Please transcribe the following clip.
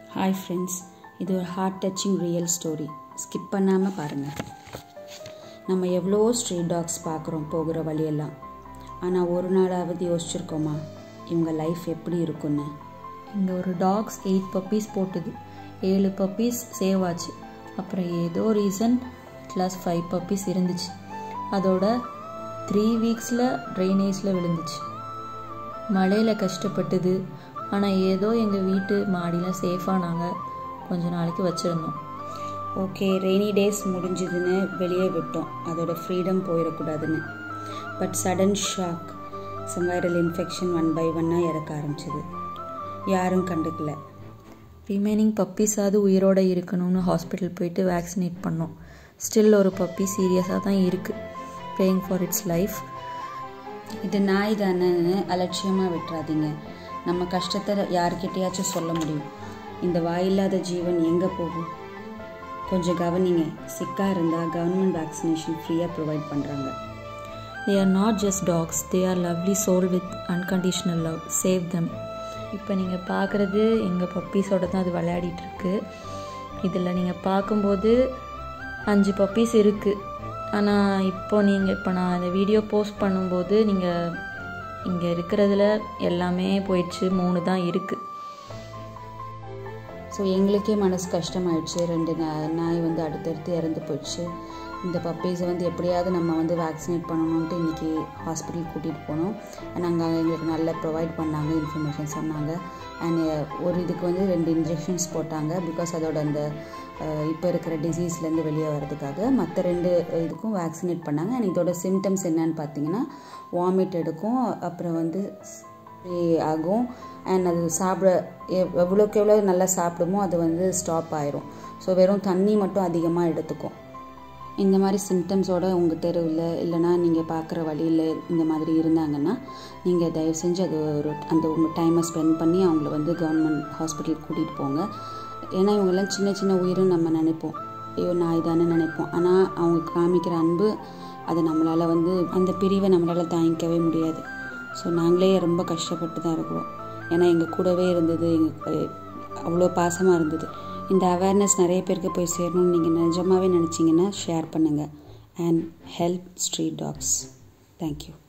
hi friends இது ஒரு heart touching real story skip பண்ணாமல் பாருங்கள் நம்ம எவ்வளவோ ஸ்ட்ரீட் டாக்ஸ் பார்க்குறோம் போகிற வழியெல்லாம் ஆனால் ஒரு நாளாவது யோசிச்சிருக்கோமா இவங்க லைஃப் எப்படி இருக்குன்னு இங்கே ஒரு டாக்ஸ் எயிட் பப்பீஸ் போட்டுது ஏழு பப்பீஸ் சேவ் ஆச்சு அப்புறம் ஏதோ ரீசன் லாஸ்ட் ஃபைவ் பப்பீஸ் இருந்துச்சு அதோட த்ரீ வீக்ஸில் ட்ரைனேஜில் விழுந்துச்சு மழையில் கஷ்டப்பட்டது ஆனால் ஏதோ எங்கள் வீட்டு மாடியில் சேஃபாக நாங்கள் கொஞ்ச நாளைக்கு வச்சுருந்தோம் ஓகே ரெய்னி டேஸ் முடிஞ்சுதுன்னு வெளியே விட்டோம் அதோட ஃப்ரீடம் போயிடக்கூடாதுன்னு but sudden shock some viral infection one by ஒன்னாக இறக்க ஆரம்பிச்சது யாரும் கண்டுக்கல ரிமைனிங் பப்பீஸாவது உயிரோடு இருக்கணும்னு ஹாஸ்பிட்டல் போயிட்டு வேக்சினேட் பண்ணோம் ஸ்டில் ஒரு பப்பி சீரியஸாக தான் இருக்குது ப்ரேயிங் ஃபார் இட்ஸ் லைஃப் இது நாய் தானேன்னு அலட்சியமாக விட்டுறாதீங்க நம்ம கஷ்டத்தை யார்கிட்டயாச்சும் சொல்ல முடியும் இந்த வாயில்லாத ஜீவன் எங்கே போகும் கொஞ்சம் கவனிங்க சிக்காக இருந்தால் கவர்மெண்ட் வேக்சினேஷன் ஃப்ரீயாக ப்ரொவைட் பண்ணுறாங்க they are not just dogs they are lovely soul with unconditional love save them இப்போ நீங்கள் பார்க்குறது எங்கள் பப்பீஸோட தான் அது விளையாடிட்டு இருக்கு இதில் நீங்கள் பார்க்கும்போது அஞ்சு பப்பீஸ் இருக்குது ஆனால் இப்போ நீங்கள் இப்போ நான் இந்த வீடியோ போஸ்ட் பண்ணும்போது நீங்கள் இங்கே இருக்கிறதுல எல்லாமே போயிடுச்சு மூணு தான் இருக்குது ஸோ எங்களுக்கே மனசு கஷ்டமாயிடுச்சு ரெண்டு நா- நாய் வந்து அடுத்தடுத்து இறந்து போயிடுச்சு இந்த பப்பீஸை வந்து எப்படியாவது நம்ம வந்து வேக்சினேட் பண்ணணுன்ட்டு இன்றைக்கி ஹாஸ்பிட்டல் கூட்டிகிட்டு போனோம் அண்ட் அங்கே எங்களுக்கு நல்லா ப்ரொவைட் பண்ணாங்க இன்ஃபர்மேஷன் சொன்னாங்க அண்ட் ஒரு இதுக்கு வந்து ரெண்டு இன்ஜெக்ஷன்ஸ் போட்டாங்க பிகாஸ் அதோட அந்த இப்போ இருக்கிற டிசீஸ்லேருந்து வெளியே வர்றதுக்காக மற்ற ரெண்டு இதுக்கும் வேக்சினேட் பண்ணாங்க அண்ட் இதோட சிம்டம்ஸ் என்னன்னு பார்த்தீங்கன்னா வாமிட் எடுக்கும் அப்புறம் வந்து ஸ்ப்ரே ஆகும் அண்ட் அது சாப்பிட எவ்- எவ்வளோக்கு எவ்வளோ நல்லா சாப்பிடுமோ அது வந்து ஸ்டாப் ஆயிரும் ஸோ வெறும் தண்ணி மட்டும் அதிகமாக எடுத்துக்கும் இந்த மாதிரி சிம்டம்ஸோட உங்கள் தெருவில் இல்லைனா நீங்கள் பார்க்குற வழியில் இந்த மாதிரி இருந்தாங்கன்னா நீங்கள் தயவு செஞ்சு அது ஒரு அந்த உங்கள் டைமை ஸ்பெண்ட் பண்ணி அவங்கள வந்து கவர்மெண்ட் ஹாஸ்பிட்டலுக்கு கூட்டிகிட்டு போங்க ஏன்னா இவங்கெல்லாம் சின்ன சின்ன உயிரும் நம்ம நினைப்போம் ஐயோ நாய் தானே நினைப்போம் ஆனால் அவங்க காமிக்கிற அன்பு அதை நம்மளால் வந்து அந்த பிரிவை நம்மளால் தாங்கிக்கவே முடியாது ஸோ நாங்களே ரொம்ப கஷ்டப்பட்டு தான் இருக்கிறோம் ஏன்னா எங்கள் கூடவே இருந்தது எங்கள் அவ்வளோ பாசமாக இருந்தது இந்த அவேர்னஸ் நிறைய பேருக்கு போய் சேரணும்னு நீங்கள் நிஜமாவே நினச்சிங்கன்னா ஷேர் பண்ணுங்கள் and help street dogs thank you